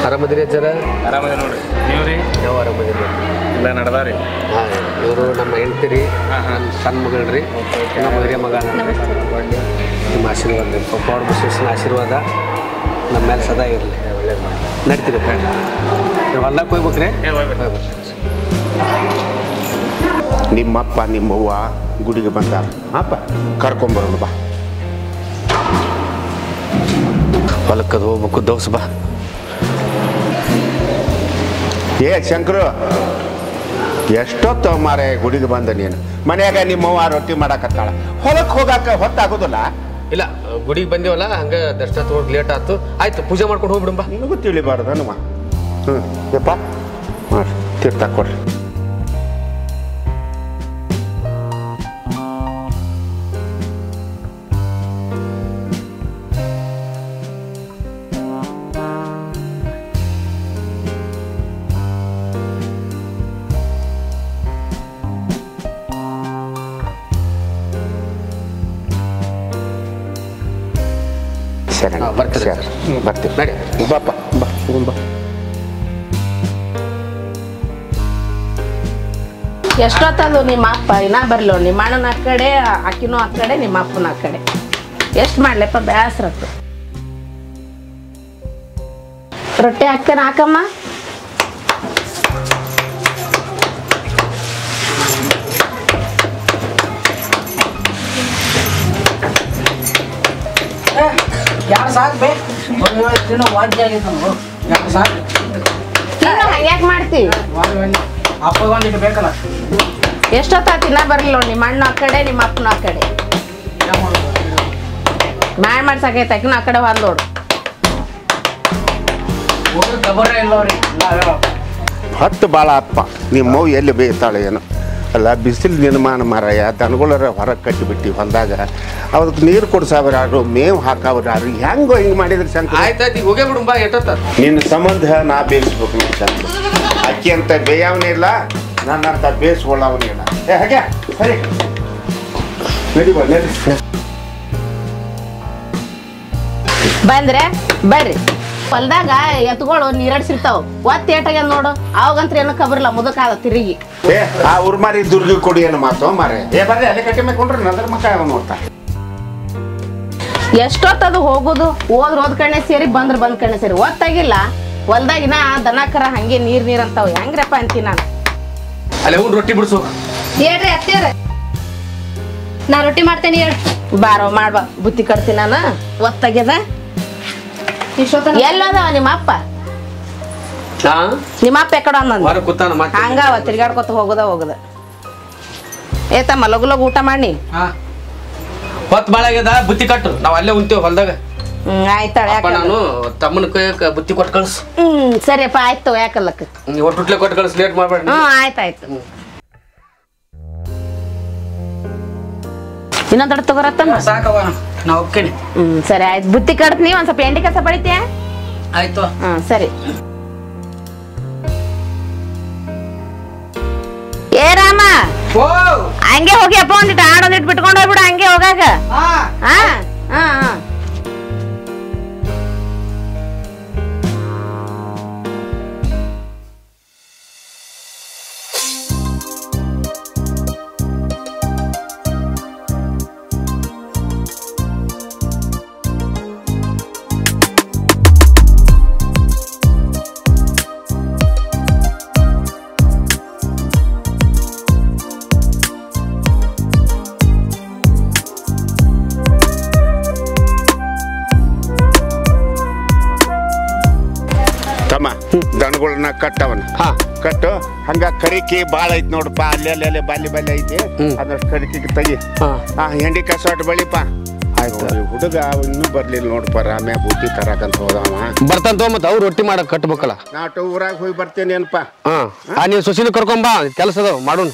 ಆರಾಮದಿರಿ ಅಜ್ಜರ ಆರಾಮದ ನೋಡ್ರಿ ನೀವು ರೀ ಯಾವ ಆರಾಮದಿರಿ ಎಲ್ಲ ನಡ್ದಾರಿ ಹಾಂ ಇವರು ನಮ್ಮ ಹೆಂಡತಿ ರೀ ಹಾಂ, ಹಾಂ. ನನ್ನ ಸಣ್ಣ ಮಗಳು ರೀ ನಮ್ಮ ಹಿರಿಯ ಮಗ ನಾನು. ನಿಮ್ಮ ಆಶೀರ್ವಾದ ರೀ ಪಪ್ಪ ಅವ್ರ ಬಸವೇಶ್ವರನ ಆಶೀರ್ವಾದ ನಮ್ಮ ಮೇಲೆ ಸದಾ ಇರಲಿ ಒಳ್ಳೇದು ನಡ್ತೀರಿ ನೀವು ಹೊಲ್ದಾಗ ಹೋಗ್ಬೇಕ್ರಿ ಏ ಹೋಗ್ಬೇಕು ಹೋಗ್ಬೇಕು ನಿಮ್ಮಪ್ಪ ನಿಮ್ಮವ್ವ ಗುಡಿಗೆ ಬಂದಾರ ಅಪ್ಪ ಕರ್ಕೊಂಬರೋಣ ಬಾ ಹೊಲಕ್ಕದು ಹೋಗ್ಬೇಕು ದೋಸ್ ಬಾ ಏ ಶಂಕರು ಎಷ್ಟೊತ್ತು ಮಾರೆ ಗುಡಿಗೆ ಬಂದ ನೀನು ಮನ್ಯಾಗ ನಿಮ್ಮವ್ವ ರೊಟ್ಟಿ ಮಾಡಕತ್ತಾಳ ಹೊಲಕ್ಕೆ ಹೋಗಾಕ ಹೊತ್ತಾಗೋದಿಲ್ಲ ಇಲ್ಲ ಗುಡಿಗೆ ಬಂದೇವಲ್ಲ ಹಂಗೆ ದರ್ಶನ ತಗೊಂಡು ಲೇಟ್ ಆಯ್ತು ಆಯ್ತು ಪೂಜೆ ಮಾಡ್ಕೊಂಡು ಹೋಗ್ಬಿಡಂಬ ನಿನಗೂ ತಿಳಿಬಾರ್ದು ನಮ್ಮ ಹ್ಞೂ ಯಪ್ಪ ಮಾಡಿ ತೀರ್ಥ ಕೊಡ್ರಿ ಸರಿ ಹಾ, ಬರ್ತೀರಿ ಸರಿ. ಹ್ಞೂ, ಬರ್ತೀವಿ ನಡಿ. ಬಾಪ್ಪ ಬಾ ಹೋಗೋಣ ಬಾ ಎಷ್ಟೊತ್ತದು ನಿಮ್ಮ ಅಪ್ಪ ಇನ್ನ ಬರ್ಲೋ ನಿಮ್ಮ ಅಣ್ಣನ ಆ ಕಡೆ ಆಕಿನೂ ಆ ಕಡೆ ನಿಮ್ಮ ಅಪ್ಪನ ಆ ಕಡೆ ಎಷ್ಟು ಮಾಡ್ಲಪ್ಪ ಬೇಸರತ್ತು ರೊಟ್ಟಿ ಹಾಕ್ತೇನೆ ಹಾಕಮ್ಮ ಯಾರು ಸಾಕು ಬೇ ಒಂದು ಏಳು ದಿನ ವಾದ್ಯ ಆಗಿತ್ತು ನಾವು ಯಾರು ಸಾಕು ನೀನು ಹಂಗ್ಯಾಕೆ ಮಾಡ್ತಿ ಅಪ್ಪ ಒಂದಿಟ್ಟು ಬೇಕಲ್ಲ ಎಷ್ಟೊತ್ತಾತು ಇನ್ನ ಬರ್ಲಿಲ್ಲ ನಿಮ್ಮ ಅಣ್ಣ ಆ ಕಡೆ ನಿಮ್ಮ ಅಪ್ಪನ ಆ ಕಡೆ ಏನ್ ಮಾಡೋದು ಮಾಡಿ ಮಾಡ್ಸಾಕೈತೆ ಆಕಿನೂ ಆ ಕಡೆ ಹೋದ್ ನೋಡು ಹೋಗಿ ಖಬರೇ ಇಲ್ಲ ಅವ್ರಿ ಇಲ್ಲ ಹೇಳೋ ಹತ್ತು ಭಾಳ ಅಪ್ಪ ನಿಮ್ಮವ್ ಎಲ್ಲಿ ಬೇಯ್ತಾಳೆ ಏನು ಅಲ್ಲ ಬಿಸಿಲು ನಿರ್ಮಾಣ ಮಾರಾಯ ದನಗಳರ ಹೊರಗೆ ಕಟ್ಟಿಬಿಟ್ಟು ಹೊಲ್ದಾಗ ಅದಕ್ಕೆ ನೀರು ಕೊಡ್ಸಾವ್ರ ಯಾರು ಮೇವು ಹಾಕಾವ್ರ ಯಾರು ಹೆಂಗೋ ಹಿಂಗೆ ಮಾಡಿದ್ರೆ ಶಂಕರ ಆಯ್ತಾಯ್ತು ಈಗ ಹೋಗೇ ಬಿಡುಂಬ ಎಷ್ಟೊತ್ತ ನಿನ್ನ ಸಂಬಂಧ ನಾ ಬೇಯಿಸ್ಬೇಕು ನಿನ್ನ ಶಂಕರ ಅಕ್ಕಿ ಅಂತ ಬೇಯವನೇ ಇಲ್ಲ ನನ್ನಂತ ಬೇಯಿಸ್ಕೊಳ್ಳವನೇ ಇಲ್ಲ ಏ ಹಾಗೆ ಸರಿ ನಡಿ ಬಾ ನಡಿ ಬಂದ್ರೆ ಬರ್ರಿ ಹೊಲ್ದಾಗ ಎತ್ಗಳು ನೀರಡ್ಸಿರ್ತಾವ ಒತ್ತು ಏಟಾಗ್ಯದ ನೋಡು ಅವಾಗಂತ್ರ ಏನೋ ಖಬರಿಲ್ಲ ಮುದಕಾದ ತಿರುಗಿ ಏ ಆ ಉರ್ಮಾರಿ ದುರ್ಗಿ ಕೊಡಿ ಏನು ಮಾತು ಮಾರೆ ಏ ಬರ್ರಿ ಅಲ್ಲಿ ಕಟ್ಟಿ ಮೇಕೊಂಡ್ರೆ ನದ್ರ ಮಕ್ಕ ನೋಡ್ತಾ ಎಷ್ಟೊತ್ತದು ಹೋಗುದು ಹೋದ್ರ ಹೋದ್ ಕಣ್ಣೆ ಸೇರಿ ಬಂದ್ರ ಬಂದ್ ಕಣ್ಣೆ ಸೇರಿ ಒತ್ತಾಗಿಲ್ಲ ಹೊಲ್ದಾಗಿನ ದನ ಕರ ಹಂಗೆ ನೀರ್ ನೀರ್ ಅಂತಾವ ಹೆಂಗ್ರಪ್ಪ ಅಂತೀನಿ ನಾನು ಅಲ್ಲಿ ಹೋಗಿ ರೊಟ್ಟಿ ಬಿಡಿಸು ಹೇಳ್ರಿ ಅತ್ತೇವ್ರ ನಾ ರೊಟ್ಟಿ ಮಾಡ್ತೇನೆ ಹೇಳ್ ಬಾರೋ ಮಾಡ್ಬಾ ಬುತ್ತಿ ಕಟ್ತೀನಿ ನಾನು ಒತ್ತಾಗ್ಯದ ಇಷ್ಟೊತ್ತ ಎಲ್ಲದವ ನಿಮ್ಮ ಅಪ್ಪ ಹಾ ನಿಮ್ಮ ಅಪ್ಪ ಎಕಡ ಅನ್ನಂದ ಹೊರ ಕೂತಾನ ಮತ್ತೆ ಹಂಗಾವ ತಿರ್ಗಾಡ್ಕೊತ ಹೋಗುದ ಹೋಗುದ ಏತಮ್ಮ ಲಗು ಲಗು ಊಟ ಮಾಡಿ ಹಾಂ ಹೊತ್ತು ಭಾಳ ಆಗ್ಯದ ಬುತ್ತಿ ಕಟ್ಟು ನಾವು ಅಲ್ಲೇ ಉಂತೇವ್ ಹೊಲ್ದಾಗ ಹ್ಮ್ ಆಯ್ತಾಳ ಅಪ್ಪ ನಾನು ತಮ್ಮನ ಕೈಯಾಗ ಬುತ್ತಿ ಕೊಟ್ಟು ಕಳ್ಸು ಹ್ಮ್ ಸರಿಯಪ್ಪ ಆಯ್ತು ಯಾಕಲ್ಲಕ್ಕ ನೀವು ಒಟ್ಟುಟ್ಲೆ ಕೊಟ್ಟು ಕಳ್ಸಿ ಲೇಟ್ ಮಾಡಬೇಡ ಹ್ಮ್ ಆಯ್ತಾಯ್ತು ಇನ್ನೊಂದ್ ದೊಡ್ಡ ತಗೋರತ್ತಮ್ಮ ಸಾಕವ ನಾ ಹೋಗ್ತೀನಿ ಹ್ಮ್ ಸರಿ ಆಯ್ತು ಬುತ್ತಿ ಕಡ್ತೀನಿ ಒಂದ್ ಸ್ವಲ್ಪ ಎಂಡಿ ಕಸ ಬಳಿತೀಯ ಆಯ್ತು ಹ್ಮ್ ಸರಿ ಏ ರಾಮ ಓ ಹಂಗೆ ಹೋಗಿ ಅಪ್ಪ ಒಂದಿಟ್ಟು ಆಡೊಂದಿಟ್ಟು ಬಿಟ್ಕೊಂಡು ಹೋಗ್ಬಿಡು ಹಂಗೆ ಹೋಗಾಕ ಹಾಂ ಹಾ ಹಾ ಹಾ ತಮ್ಮ ದನಗಳನ್ನ ಕಟ್ಟವನ ಹಾ. ಕಟ್ಟು ಹಂಗ ಕರಿಕಿ ಭಾಳ ಐತಿ ನೋಡಪ್ಪ ಅಲ್ಲಿ ಅಲ್ಲಿ ಅಲ್ಲಿ ಬಾಲಿ ಬಾಲಿ ಐತಿ ಹ್ಮ್. ಅದಷ್ಟು ಕರಿಕಿ ತೆಗಿ ಹಾ. ಆ ಹೆಂಡಿ ಕಸ ಬಳಿಪ ಆಯ್ತು ಹುಡುಗ ಇನ್ನೂ ಬರ್ಲಿಲ್ಲ ನೋಡಪ್ಪ ರಾಮ್ಯ ಬುದ್ಧಿ ತರಕಂತ ಹೋದವ ಬರ್ತಾನ ತಗೋ ಮತ್ತೆ ಅವ್ರು ರೊಟ್ಟಿ ಮಾಡಕ್ ಕಟ್ಬೇಕಲ್ಲ ನಾ ಊರಾಗ ಹೋಗಿ ಬರ್ತೇನೆ ಏನಪ್ಪ ಹಾ ಆ ನೀವು ಸೊಸಿನ ಕರ್ಕೊಂಬಾ ಕೆಲಸ ಅದಾವ ಮಾಡೋಣ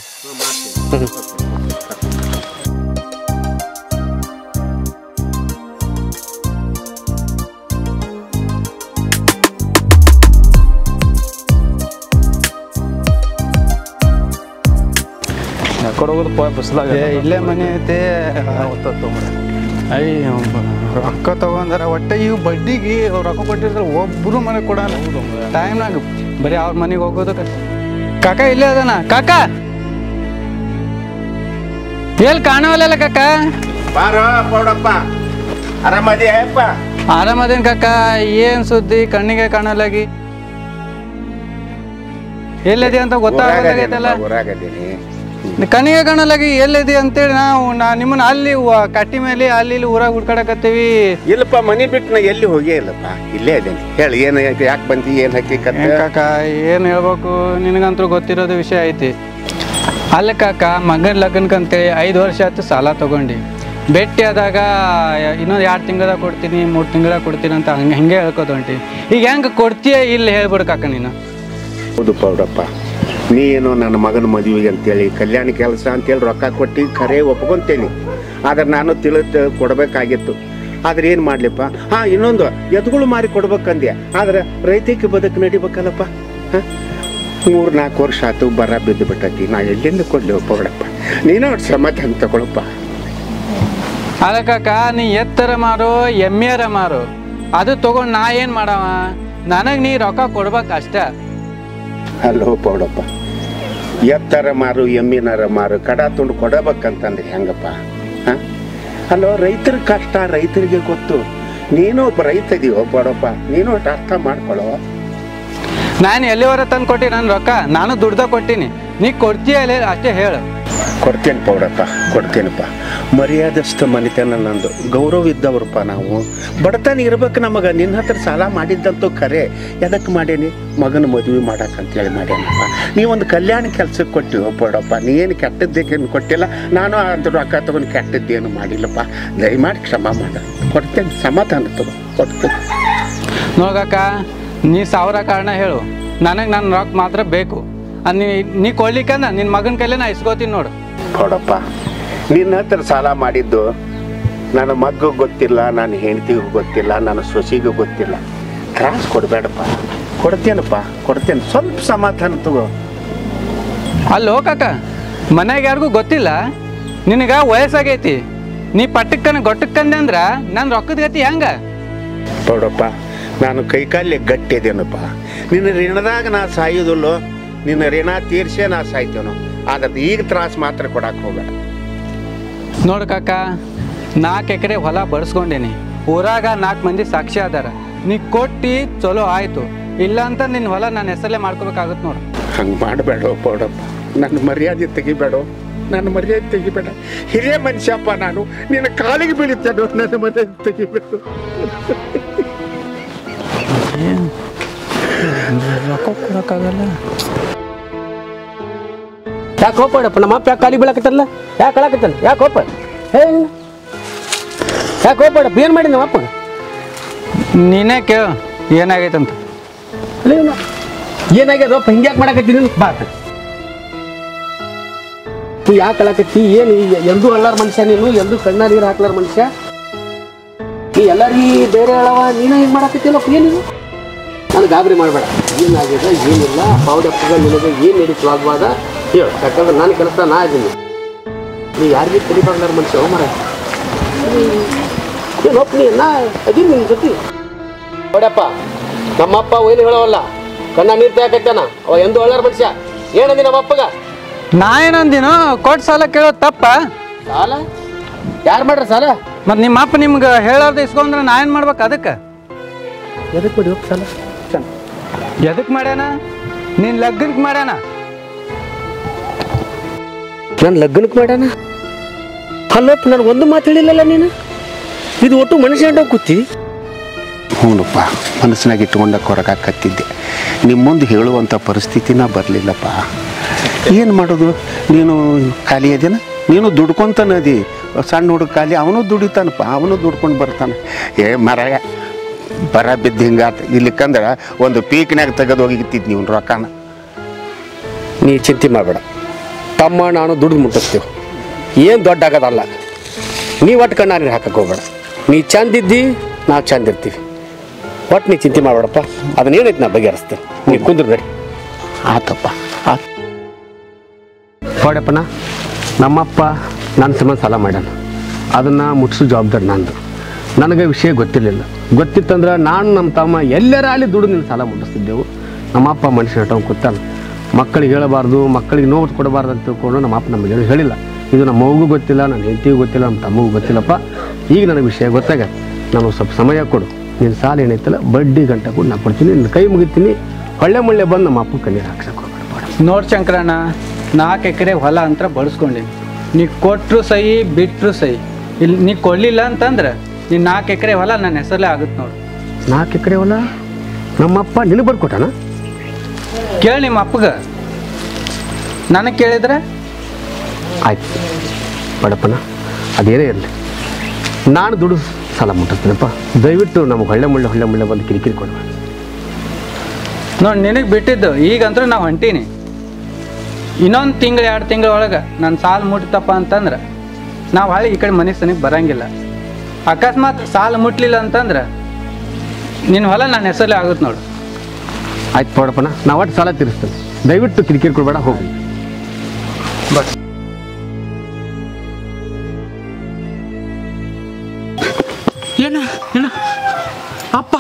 ಕೊಡೋದು ಬಿಸಿಲಾಗ ಏ ಇಲ್ಲೇ ಮನೆ ಐತಿ ಅಯ್ಯ ರೊಕ್ಕ ತಗೊಂಡಾರ ಒಟ್ಟೆ ಇವು ಬಡ್ಡಿಗೆ ಅವ್ರು ರೊಕ್ಕ ಕೊಟ್ಟಿರ್ತಾರೆ ಒಬ್ಬರು ಮನೆಗೆ ಕೊಡಲ್ಲ ಟೈಮ್ನಾಗ ಬರೀ ಅವ್ರ ಮನೆಗೆ ಹೋಗೋದಕ್ಕೆ ಕಾಕ ಇಲ್ಲೇ ಅದನ ಕಾಕ ಎಲ್ಲಿ ಕಾಣವಲ್ಲ ಕಾಕ ಬಾರೋ ಪೌಡಪ್ಪ ಆರಾಮದೇಯಪ್ಪ ಆರಾಮದೇನ್ ಕಾಕ ಏನ್ ಸುದ್ದಿ ಕಣ್ಣಿಗೆ ಕಾಣಲಾಗಿ ಎಲ್ಲಿದೆ ಅಂತ ಗೊತ್ತಾಗಲಾಗೈತಲ್ಲ ಊರಾಗದೀನಿ ಕಣ್ಣಿಗೆ ಕಾಣಲಾಗಿ ಎಲ್ಲಿದೆ ಅಂತೇಳಿ ನಾವು ನಾ ನಿಮ್ಮನ್ನ ಅಲ್ಲಿ ವ- ಕಟ್ಟಿ ಮೇಲೆ ಅಲ್ಲಿ ಇಲ್ಲಿ ಊರಾಗ ಹುಡ್ಕಾಡಕತ್ತೀವಿ ಇಲ್ಲಪ್ಪ ಮನೆ ಬಿಟ್ಟು ನಾ ಎಲ್ಲಿ ಹೋಗೇ ಇಲ್ಲಪ್ಪ ಇಲ್ಲೇ ಇದ್ದೇನೆ ಹೇಳಿ ಏನು ಯಾಕೆ ಬಂದಿ ಏನು ಹಕ್ಕಿಕತ್ತೆ ಏನ್ ಕಾಕ ಏನು ಹೇಳ್ಬೇಕು ನಿನಗಂತೂ ಗೊತ್ತಿರೋದು ವಿಷಯ ಐತಿ ಅಲ್ಲ ಕಾಕ ಮಗನ ಲಗ್ನಕ್ಕಂತೇಳಿ ಐದು ವರ್ಷ ಆಯ್ತು ಸಾಲ ತಗೊಂಡು ಭೇಟಿ ಆದಾಗ ಇನ್ನೊಂದು ಎರಡು ತಿಂಗಳದಾಗ ಕೊಡ್ತೀನಿ ಮೂರು ತಿಂಗಳದಾಗ ಕೊಡ್ತೀನಿ ಅಂತ ಹಂಗೆ ಹಿಂಗೆ ಹೇಳ್ಕೊತ ಹೊಂಟಿ ಈಗ ಹೆಂಗೆ ಕೊಡ್ತೀಯ ಇಲ್ಲ ಹೇಳ್ಬಿಡು ಕಾಕ ನೀನು ಹೌದು ಪೌಡಪ್ಪ ನೀನು ನನ್ನ ಮಗನ ಮದುವೆಗೆ ಅಂತೇಳಿ ಕಲ್ಯಾಣ ಕೆಲಸ ಅಂತೇಳಿ ರೊಕ್ಕ ಕೊಟ್ಟು ಖರೆ ಒಪ್ಕೊಂತೇನೆ ಆದ್ರೆ ನಾನು ತಿಳಿದು ಕೊಡಬೇಕಾಗಿತ್ತು ಆದ್ರೆ ಏನು ಮಾಡ್ಲಿಪ್ಪ ಹಾಂ ಇನ್ನೊಂದು ಎದುಗಳು ಮಾರಿ ಕೊಡ್ಬೇಕಂದೆ ಆದ್ರೆ ರೈತಕ್ಕೆ ಬದುಕು ನಡಿಬೇಕಲ್ಲಪ್ಪ ಹಾಂ ಮೂರು ನಾಲ್ಕು ವರ್ಷ ಆತು ಬರ ಬಿದ್ದು ಬಿಟ್ಟೈತಿ ನಾ ಎಲ್ಲಿಂದ ಕೊಡ್ಲಿ ಪೌಡಪ್ಪ ನೀನು ಅವ್ರ ಸಮಾಧಾನ ತಗೊಳಪ್ಪ ಅಲ್ಲ ಕಾಕ ನೀ ಎತ್ತರ ಮಾರು ಎಮ್ಮೆಯರ ಮಾರು ಅದು ತಗೊಂಡು ನಾ ಏನು ಮಾಡವ ನನಗೆ ನೀ ರೊಕ್ಕ ಕೊಡ್ಬೇಕು ಅಷ್ಟೇ ಹಲೋ ಪೌಡಪ್ಪ ಎತ್ತರ ಮಾರು ಎಮ್ಮಿನರ ಮಾರು ಕಡ ತುಂಡು ಕೊಡಬೇಕಂತಂದ್ರೆ ಹೆಂಗಪ್ಪ ಹಾಂ ಹಲೋ ರೈತರ ಕಷ್ಟ ರೈತರಿಗೆ ಗೊತ್ತು ನೀನು ಒಬ್ಬ ರೈತ ಇದೀವೋ ಪೌಡಪ್ಪ ನೀನು ಒಟ್ಟು ಅರ್ಥ ಮಾಡ್ಕೊಳ್ಳೋ ನಾನು ಎಲ್ಲಿವರ ತಂದು ಕೊಟ್ಟಿ ನನ್ನ ರೊಕ್ಕ ನಾನು ದುಡ್ದ ಕೊಟ್ಟಿನಿ ನೀ ಕೊಡ್ತೀಯ ಇಲ್ಲ ಅಷ್ಟೇ ಹೇಳು ಕೊಡ್ತೇನೆ ಪೌಡಪ್ಪ ಕೊಡ್ತೇನಪ್ಪ ಮರ್ಯಾದಸ್ಥ ಮನೆತನ ನಂದು ಗೌರವ ಇದ್ದವ್ರಪ್ಪ ನಾವು ಬಡತನ ಇರ್ಬೇಕು ನಮಗೆ ನಿನ್ನ ಹತ್ರ ಸಾಲ ಮಾಡಿದ್ದಂತೂ ಖರೆ ಎದಕ್ಕೆ ಮಾಡೇನಿ ಮಗನ ಮದುವೆ ಮಾಡಕ್ಕಂತೇಳಿ ಮಾಡ್ಯಾನಪ್ಪ ನೀವೊಂದು ಕಲ್ಯಾಣ ಕೆಲ್ಸಕ್ಕೆ ಕೊಟ್ಟಿವ ಪೌಡಪ್ಪ ನೀ ಏನು ಕೆಟ್ಟದ್ದೇಕೇನು ಕೊಟ್ಟಿಲ್ಲ ನಾನು ಅದ್ರ ರೊಕ್ಕ ತಗೊಂಡು ಕೆಟ್ಟದ್ದೇನು ಮಾಡಿಲ್ಲಪ್ಪ ದಯಮಾಡಿ ಕ್ಷಮ ಮಾಡ ಕೊಡ್ತೇನೆ ಸಮಾಧಾನ ತಗೋ ಕೊಡ್ತೇನೆ ನೋಡಕ್ಕ ನೀ ಸಾವಿರ ಕಾರಣ ಹೇಳು ನನಗೆ ನನ್ನ ರೊಕ್ಕ ಮಾತ್ರ ಬೇಕು ಅದ್ ನೀ ನೀ ಕೊಡ್ಲಿಕ್ಕಂದ ನಿನ್ನ ಮಗನ ಕೈಲೇ ನಾ ಇಸ್ಕೋತೀನಿ ನೋಡು ಕೊಡಪ್ಪ ನಿನ್ನ ಹತ್ರ ಸಾಲ ಮಾಡಿದ್ದು ನನ್ನ ಮಗ್ಗೂ ಗೊತ್ತಿಲ್ಲ ನನ್ನ ಹೆಂಡತಿಗೂ ಗೊತ್ತಿಲ್ಲ ನನ್ನ ಸೊಸಿಗೂ ಗೊತ್ತಿಲ್ಲ ತ್ರಾಸ ಕೊಡಬೇಡಪ್ಪ ಕೊಡ್ತೇನಪ್ಪ ಕೊಡ್ತೇನೆ ಸ್ವಲ್ಪ ಸಮಾಧಾನ ತಗೋ ಅಲ್ಲಿ ಹೋಗಕ್ಕ ಮನ್ಯಾಗ ಯಾರಿಗೂ ಗೊತ್ತಿಲ್ಲ ನಿನಗ ವಯಸ್ಸಾಗೈತಿ ನೀ ಪಟ್ಟಕ್ಕನ ಗೊಟ್ಟಕ್ಕಂದೆ ಅಂದ್ರ ನನ್ನ ರೊಕ್ಕದ ಗತಿ ಹೆಂಗ ನೋಡಪ್ಪ ನಾನು ಕೈಕಾಲಿ ಗಟ್ಟಿ ಇದೇನಪ್ಪ ನಿನ್ನ ಋಣದಾಗ ನಾ ಸಾಯೋದಿಲ್ಲೋ ನಿನ್ನ ಋಣ ತೀರ್ಸೇ ನಾ ಸಾಯ್ತೇನೋ ಆದ್ರೆ ಈಗ ತ್ರಾಸ ಮಾತ್ರ ಕೊಡಕ್ಕೆ ಹೋಗಬೇಡ ನೋಡು ಕಾಕ ನಾಲ್ಕು ಎಕರೆ ಹೊಲ ಬಡ್ಸ್ಕೊಂಡೇನಿ ಊರಾಗ ನಾಲ್ಕು ಮಂದಿ ಸಾಕ್ಷಿ ಅದಾರ ನೀ ಕೊಟ್ಟಿ ಚಲೋ ಆಯ್ತು ಇಲ್ಲ ಅಂತ ನಿನ್ನ ಹೊಲ ನನ್ನ ಹೆಸರಲ್ಲೇ ಮಾಡ್ಕೋಬೇಕಾಗುತ್ತೆ ನೋಡು ಹಂಗೆ ಮಾಡಬೇಡ ಪೌಡಪ್ಪ ನನ್ನ ಮರ್ಯಾದೆ ತೆಗಿಬೇಡ ನನ್ನ ಮರ್ಯಾದೆ ತೆಗಿಬೇಡ ಹಿರಿಯ ಮನುಷ್ಯಪ್ಪ ನಾನು ನಿನ್ನ ಕಾಲಿಗೆ ಬೀಳುತ್ತೇನೋ ನನ್ನ ಮರ್ಯಾದೆ ತೆಗಿಬೇಡ ರೊಕ್ಕ ಕೊಡೋಕ್ಕಾಗಲ್ಲ ಯಾಕೆ ಹೋಗ್ಬೇಡಪ್ಪ ನಮ್ಮ ಅಪ್ಪ ಯಾಕೆ ಕಾಲಿ ಬೀಳಕತ್ತಲ್ಲ ಯಾಕೆ ಕಳಕತ್ತಲ್ಲ ಯಾಕೆ ಹೋಗ್ಬೇಡ ಹೇ ಯಾಕೆ ಹೋಗ್ಬೇಡಪ್ಪ ಏನು ಮಾಡಿ ನಮ್ಮ ಅಪ್ಪ ನೀನೇ ಕೇಳು ಏನಾಗೈತಂತ ಏನಾಗ್ಯದಪ್ಪ ಹಿಂಗೆ ಯಾಕೆ ಮಾಡಕತ್ತೀನಿ ಬಾ ನೀ ಯಾಕೆ ಕಳಕತ್ತಿ ಏನು ಎಂದೂ ಅಲ್ಲಾರ ಮನುಷ್ಯ ನೀನು ಎಂದೂ ಕಣ್ಣ ನೀರು ಹಾಕ್ಲಾರ ಮನುಷ್ಯ ನೀ ಎಲ್ಲರಿಗೂ ಬೇರೆ ಹೇಳವ ನೀನು ಹಿಂಗೆ ಮಾಡಕತ್ತಿಲ್ಲಪ್ಪ ಏನಿದು ನಾನು ಗಾಬರಿ ಮಾಡಬೇಡ ಏನಾಗಿದೆ ಏನಿಲ್ಲ ಪೌಡಪ್ಪಗ ನಿನಗೆ ಏನು ನಡೀತು ವಾಗ್ವಾದ ಹೇಳು ಯಾಕಂದ್ರೆ ನನ್ನ ಕೆಲಸ ನಾ ಇದ್ದೀನಿ ನೀ ಯಾರಿಗೂ ಕಲಿಬಾರ್ಲಾರ ಮನುಷ್ಯ ಮರ ಏನಪ್ಪ ನೀ ನಾ ಅದೀನಿ ನಿನ್ನ ಜೊತೆ ನೋಡಪ್ಪ ನಮ್ಮಪ್ಪ ಏನು ಹೇಳೋವಲ್ಲ ಕಣ್ಣ ನೀರು ತೆಗಕತ್ತಾನ ಅವ ಎಂದು ಒಳ್ಳೆಯ ಮನುಷ್ಯ ಏನಂದಿ ನಮ್ಮ ಅಪ್ಪಗ ನಾ ಏನಂದಿನೋ ಕೊಟ್ಟು ಸಾಲ ಕೇಳೋದು ತಪ್ಪ ಸಾಲ ಯಾರು ಮಾಡ್ರ ಸಾಲ ಮತ್ತು ನಿಮ್ಮ ಅಪ್ಪ ನಿಮ್ಗೆ ಹೇಳೋದು ಇಸ್ಕೊಂಡ್ರೆ ನಾ ಏನು ಮಾಡ್ಬೇಕು ಅದಕ್ಕೆ ಎದಕ್ಕೆ ಮಾಡಿ ಹೋಗಿ ಸಾಲ ಎದಕ್ಕೆ ಮಾಡ್ಯಾನ ನಿನ್ನ ಲಗ್ನಕ್ಕೆ ಮಾಡ್ಯಾನ ನಾನು ಲಗ್ನಕ್ಕೆ ಮಾಡ್ಯಾನ ಅಲ್ಲಪ್ಪ ನನಗೆ ಒಂದು ಮಾತು ಹೇಳಿಲ್ಲಲ್ಲ ನೀನು ಇದು ಒಟ್ಟು ಮನುಷ್ಯ ಅಂಟ ಕೂತಿ ಹ್ಞೂನಪ್ಪ ಮನಸ್ಸಿನಾಗ ಇಟ್ಕೊಂಡ ಕೊರಗಾಕತ್ತಿದ್ದೆ ನಿಮ್ಮ ಮುಂದೆ ಹೇಳುವಂಥ ಪರಿಸ್ಥಿತಿನ ಬರಲಿಲ್ಲಪ್ಪ ಏನು ಮಾಡೋದು ನೀನು ಖಾಲಿ ಅದೇನ ನೀನು ದುಡ್ಕೊಂತಾನ ಅದಿ ಸಣ್ಣ ಹುಡುಗ ಖಾಲಿ ಅವನು ದುಡಿತಾನಪ್ಪ ಅವನು ದುಡ್ಕೊಂಡು ಬರ್ತಾನೆ ಏ ಮರಾಯ ಬರ ಬಿದ್ದು ಹಿಂಗಾತ ಇಲ್ಲಿಕ್ಕಂದ್ರೆ ಒಂದು ಪೀಕ್ನ್ಯಾಗ ತೆಗೆದು ಹೋಗಿತ್ತಿದ್ ನೀವು ರೊಕ್ಕನ ನೀ ಚಿಂತೆ ಮಾಡಬೇಡ ತಮ್ಮ ನಾನು ದುಡ್ದು ಮುಟ್ಟಿಸ್ತೀವಿ ಏನು ದೊಡ್ಡ ಆಗೋದಲ್ಲ ನೀ ಒಟ್ಟು ಕಣ್ಣ ನೀರು ಹಾಕಕ್ಕೆ ಹೋಗ್ಬೇಡ ನೀ ಚಂದ ಇದ್ದಿ ನಾವು ಚಂದ ಇರ್ತೀವಿ ಒಟ್ಟು ನೀ ಚಿಂತೆ ಮಾಡಬೇಡಪ್ಪ ಅದನ್ನೇನೈತೆ ನಾ ಬಗೆಹರಿಸ್ತೇನೆ ನೀ ಕುಂದ್ರ ನಡಿ ಆತಪ್ಪ ಆತ್ ನೋಡಪ್ಪನ ನಮ್ಮಪ್ಪ ನನ್ನ ಸಂಬಂಧ ಸಾಲ ಮಾಡ್ಯಾನ ಅದನ್ನು ಮುಟ್ಸೋ ಜವಾಬ್ದಾರಿ ನಂದು ನನಗೆ ವಿಷಯ ಗೊತ್ತಿರಲಿಲ್ಲ ಗೊತ್ತಿತ್ತಂದ್ರೆ ನಾನು ನಮ್ಮ ತಮ್ಮ ಎಲ್ಲರ ಅಲ್ಲಿ ದುಡ್ಡು ನಿನ್ನ ಸಾಲ ಮುಟ್ಟಿಸ್ತಿದ್ದೆವು ನಮ್ಮ ಅಪ್ಪ ಮನುಷ್ಯ ನಟ ಕೂತಾನ ಮಕ್ಕಳಿಗೆ ಹೇಳಬಾರ್ದು ಮಕ್ಕಳಿಗೆ ನೋವು ಕೊಡಬಾರ್ದು ಅಂತ ತಿಳ್ಕೊಂಡು ನಮ್ಮ ಅಪ್ಪ ನಮಗೆ ಏನು ಹೇಳಿಲ್ಲ ಇದು ನಮ್ಮ ಮಗುಗೂ ಗೊತ್ತಿಲ್ಲ ನನ್ನ ಹೆಂಡತಿಗೂ ಗೊತ್ತಿಲ್ಲ ನಮ್ಮ ತಮ್ಮಗೂ ಗೊತ್ತಿಲ್ಲಪ್ಪ ಈಗ ನನಗೆ ವಿಷಯ ಗೊತ್ತಾಗ ನಾನು ಸ್ವಲ್ಪ ಸಮಯ ಕೊಡು ನಿನ್ನ ಸಾಲ ಏನೈತಲ್ಲ ಬಡ್ಡಿ ಗಂಟೆ ಕೂಡ ನಾನು ಕೊಡ್ತೀನಿ ನಿನ್ನ ಕೈ ಮುಗಿತೀನಿ ಹೊಳ್ಳೆ ಮುಳ್ಳೆ ಬಂದು ನಮ್ಮ ಅಪ್ಪ ಕಣ್ಣೀರು ಹಾಕ್ಸಕ್ಕೆ ಹೋಗ್ಬೇಡ ನೋಡ್ ಶಂಕರಣ್ಣ ನಾಲ್ಕು ಎಕರೆ ಹೊಲ ಅಂತ ಬಳಸ್ಕೊಂಡೀನಿ ನೀ ಕೊಟ್ಟರು ಸಹಿ ಬಿಟ್ಟರು ಸಹಿ ಇಲ್ಲಿ ನೀ ಕೊಡಲಿಲ್ಲ ಅಂತಂದ್ರೆ ನೀನು ನಾಲ್ಕು ಎಕರೆ ಹೊಲ ನನ್ನ ಹೆಸರಲ್ಲೇ ಆಗುತ್ತೆ ನೋಡು ನಾಲ್ಕು ಎಕರೆ ಹೊಲ ನಮ್ಮಪ್ಪ ನಿನಗೆ ಬರ್ಕೊಟ್ಟಾನ ಕೇಳಿ ನಿಮ್ಮ ಅಪ್ಪಗ ನನಗೆ ಕೇಳಿದ್ರೆ ಆಯ್ತು ಬಡಪ್ಪನ ಅದೇನೇ ಇರಲಿ ನಾನು ದುಡ್ಡು ಸಾಲ ಮುಟ್ಟಿಸ್ತೀನಪ್ಪ ದಯವಿಟ್ಟು ನಮಗೆ ಹೊಳ್ಳೆ ಮುಳ್ಳೆ ಹೊಳ್ಳೆ ಮುಳ್ಳೆ ಬಂದು ಕಿರಿಕಿರಿ ಕೊಡಬೇಡ ನೋಡಿ ನಿನಗೆ ಬಿಟ್ಟಿದ್ದು ಈಗಂತೂ ನಾವು ಹೊಂಟೀನಿ ಇನ್ನೊಂದು ತಿಂಗಳು ಎರಡು ತಿಂಗಳ ಒಳಗೆ ನನ್ನ ಸಾಲ ಮುಟ್ತಪ್ಪ ಅಂತಂದ್ರೆ ನಾವು ಹಳೆ ಈ ಕಡೆ ಮನೆ ಸನಿಗೆ ಬರಂಗಿಲ್ಲ ಅಕಸ್ಮಾತ್ ಸಾಲ ಮುಟ್ಲಿಲ್ಲ ಅಂತಂದ್ರೆ ನಿನ್ನ ಹೊಲ ನನ್ನ ಹೆಸರಲ್ಲೇ ಆಗುತ್ತೆ ನೋಡು ಆಯ್ತು ಬಡಪ್ಪನ ನಾವು ಒಟ್ಟು ಸಾಲ ತೀರಿಸ್ತೇನೆ ದಯವಿಟ್ಟು ಕಿರಿಕಿರಿ ಕೊಡಬೇಡ ಹೋಗಿ ಬಸ್ ಏನ ಏನ ಅಪ್ಪ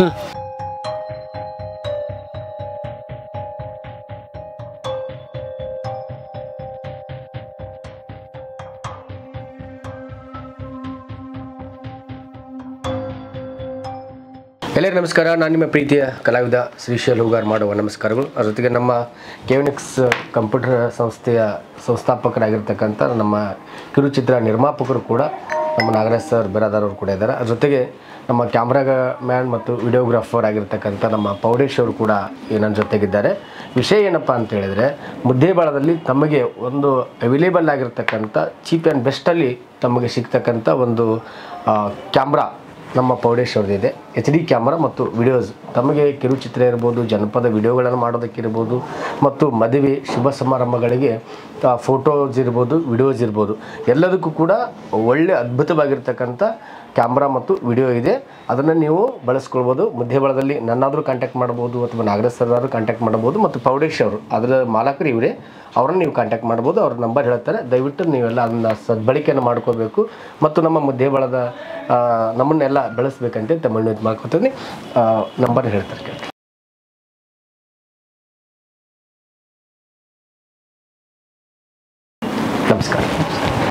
ಎಲ್ಲರಿಗೂ ನಮಸ್ಕಾರ ನಾನು ನಿಮ್ಮ ಪ್ರೀತಿಯ ಕಲಾವಿದ ಶ್ರೀಶೈಲ್ ಹೂಗಾರ್ ಮಾಡುವ ನಮಸ್ಕಾರಗಳು ಅದ್ರ ಜೊತೆಗೆ ನಮ್ಮ ಕೆವಿನಿಕ್ಸ್ ಕಂಪ್ಯೂಟರ್ ಸಂಸ್ಥೆಯ ಸಂಸ್ಥಾಪಕರಾಗಿರ್ತಕ್ಕಂಥ ನಮ್ಮ ಕಿರುಚಿತ್ರ ನಿರ್ಮಾಪಕರು ಕೂಡ ನಮ್ಮ ನಾಗರಾಜ್ ಸರ್ ಬಿರಾದಾರ್ ಅವರು ಕೂಡ ಇದ್ದಾರೆ ಅದ್ರ ಜೊತೆಗೆ ನಮ್ಮ ಕ್ಯಾಮ್ರಾಗ ಮ್ಯಾನ್ ಮತ್ತು ವಿಡಿಯೋಗ್ರಾಫರ್ ಆಗಿರ್ತಕ್ಕಂಥ ನಮ್ಮ ಪೌಡೇಶ್ ಅವರು ಕೂಡ ಈ ನನ್ನ ಜೊತೆಗಿದ್ದಾರೆ ವಿಷಯ ಏನಪ್ಪ ಅಂತ ಹೇಳಿದರೆ ಮುದ್ದೇಬಾಳದಲ್ಲಿ ತಮಗೆ ಒಂದು ಅವೈಲೇಬಲ್ ಆಗಿರ್ತಕ್ಕಂಥ ಚೀಪ್ ಆ್ಯಂಡ್ ಬೆಸ್ಟಲ್ಲಿ ತಮಗೆ ಸಿಗ್ತಕ್ಕಂಥ ಒಂದು ಕ್ಯಾಮ್ರಾ ನಮ್ಮ ಪೌಡೇಶ್ ಅವ್ರದ್ದಿದೆ ಎಚ್ ಡಿ ಕ್ಯಾಮ್ರಾ ಮತ್ತು ವಿಡಿಯೋಸ್ ತಮಗೆ ಕಿರುಚಿತ್ರ ಇರ್ಬೋದು ಜನಪದ ವಿಡಿಯೋಗಳನ್ನು ಮಾಡೋದಕ್ಕಿರ್ಬೋದು ಮತ್ತು ಮದುವೆ ಶುಭ ಸಮಾರಂಭಗಳಿಗೆ ಫೋಟೋಸ್ ಇರ್ಬೋದು ವಿಡಿಯೋಸ್ ಇರ್ಬೋದು ಎಲ್ಲದಕ್ಕೂ ಕೂಡ ಒಳ್ಳೆ ಅದ್ಭುತವಾಗಿರ್ತಕ್ಕಂಥ ಕ್ಯಾಮ್ರಾ ಮತ್ತು ವಿಡಿಯೋ ಇದೆ ಅದನ್ನು ನೀವು ಬಳಸ್ಕೊಳ್ಬೋದು ಮಧ್ಯಬಳದಲ್ಲಿ ನನ್ನಾದರೂ ಕಾಂಟ್ಯಾಕ್ಟ್ ಮಾಡ್ಬೋದು ಅಥವಾ ನಾಗರಾಜ್ ಸರ್ ಆದರೂ ಕಾಂಟ್ಯಾಕ್ಟ್ ಮಾಡ್ಬೋದು ಮತ್ತು ಪೌಡೇಶ್ ಅವರು ಅದರ ಮಾಲಕರು ಇವರೇ ಅವ್ರನ್ನ ನೀವು ಕಾಂಟ್ಯಾಕ್ಟ್ ಮಾಡ್ಬೋದು ಅವ್ರ ನಂಬರ್ ಹೇಳ್ತಾರೆ ದಯವಿಟ್ಟು ನೀವೆಲ್ಲ ಅದನ್ನ ಸದ್ಬಳಕೆಯನ್ನು ಮಾಡ್ಕೋಬೇಕು ಮತ್ತು ನಮ್ಮ ಮುದ್ದೇಬಳದ ಆ, ನಮ್ಮನ್ನೆಲ್ಲ ಬೆಳೆಸ್ಬೇಕಂತ ತಮ್ಮನ್ನು ಇದು ಮಾಡ್ಕೊತೀನಿ ನಂಬರ್ ಹೇಳ್ತಾರೆ ಕೇಳಿ